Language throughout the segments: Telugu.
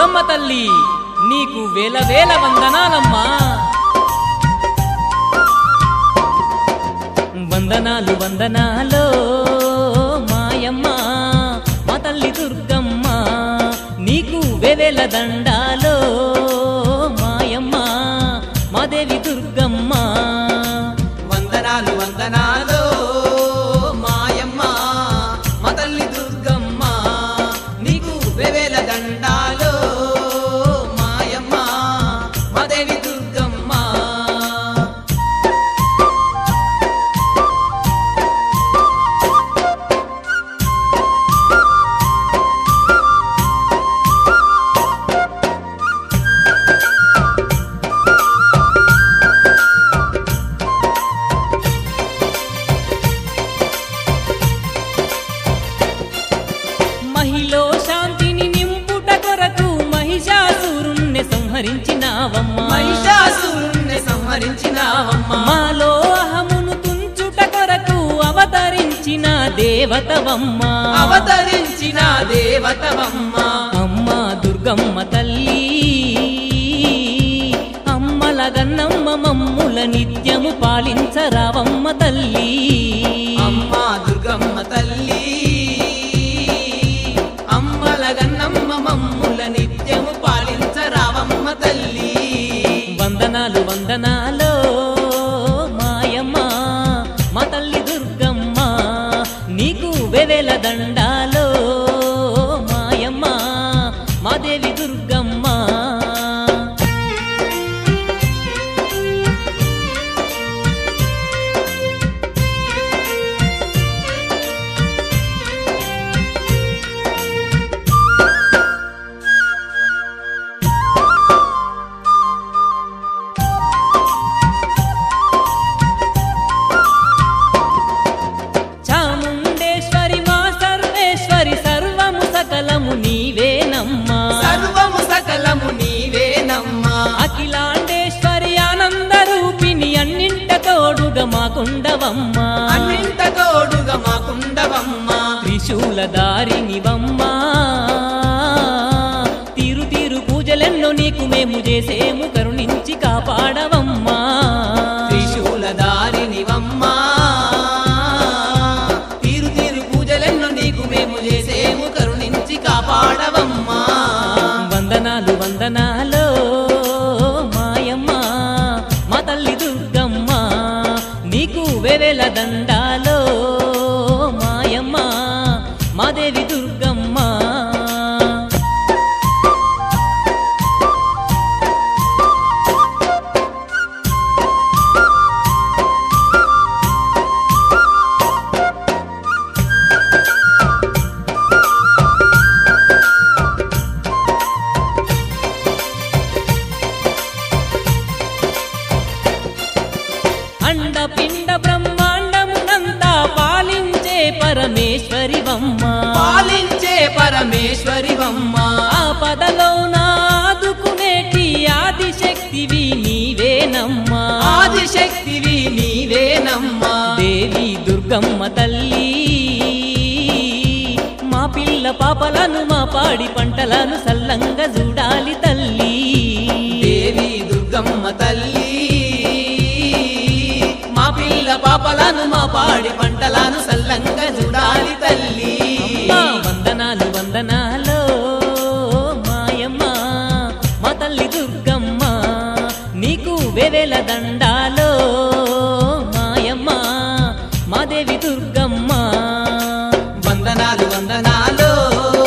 దుర్గమ్మ తల్లి నీకు వేల వేల వందనాలమ్మా వందనాలు వందనాలో మాయమ్మ మా తల్లి దుర్గమ్మ నీకు వేవేల దండాలో మాయమ్మ మాదేవి దుర్గమ్మ వందనాలు వందనాలు మాయమ్మ మా తల్లి దుర్గమ్మ నీకు వెవేల దండాలు మాయమ్మ మా దేవి దుర్గమ్మ మహిలో శాంతిని నింపుట కొరకు మహిషాసురుణ్ణి సంహరించినావమ్మ మహిషాసురుణ్ణి సంహరించినావమ్మ మాలో అహమును తుంచుట కొరకు అవతరించిన దేవతవమ్మ అవతరించిన దేవతవమ్మ అమ్మ దుర్గమ్మ తల్లి అమ్మల గన్నమ్మ మమ్ముల నిత్యము పాలించరావమ్మ తల్లి అమ్మ దుర్గమ్మ తల్లి అమ్మల గన్నమ్మ మమ్ముల నిత్యము పాలించరావమ్మ తల్లి వందనాలు వందనాలో మాయమ్మ మా తల్లి దుర్గమ్మ నీకు వెవెల దండాలో మాయమ్మ మాదేవి దుర్గమ్మ చాముండేశ్వరి మా సర్వేశ్వరి సర్వము సకలము నీవేనమ్మా సర్వము సకలము నీవేనమ్మా అఖిలాండేశ్వరి ఆనంద రూపిణి అన్నింట తోడుగా మాకుండవమ్మా అన్నింట తోడుగా మాకుండవమ్మా త్రిశూల దారినివమ్మా తీరు తీరు పూజలెన్నో నీకు మేము చేసేము కరుణించి కాపాడవమ్మా త్రిశూల దారినివమ్మా తీరు తీరు పూజలెన్నో నీకు మేము చేసేము కరుణించి కాపాడవమ్మా వందనాలు వందనాలో మాయమ్మ మా తల్లి దుర్గమ్మ నీకు వెవెల దండాలో మాయమ్మ మాదేవి దుర్గమ్మ అండ పిండ బ్రహ్మాండమునంతా పాలించే పరమేశ్వరివమ్మ పాలించే పరమేశ్వరివమ్మా ఆపదలో నాదుకునేటి ఆదిశక్తివి నీవేనమ్మా ఆదిశక్తివి నీవేనమ్మా దేవి దుర్గమ్మ తల్లి మా పిల్ల పాపలను మా పాడి పంటలను సల్లంగా చూడాలి తల్లి దేవి దుర్గమ్మ తల్లి మా పిల్ల పాపలను మా పాడి పంటలను సల్లంగా చూడాలి తల్లి అమ్మా, వందనాలు వందనాలో మాయమ్మ మా తల్లి దుర్గమ్మ నీకు వెవెల దండాలో మాయమ్మ మాదేవి దుర్గమ్మ వందనాలు వందనాలు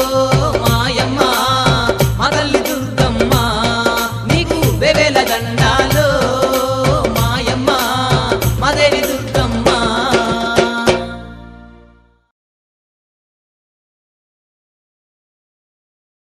మాయమ్మ మా తల్లి దుర్గమ్మ నీకు వెవెల దండా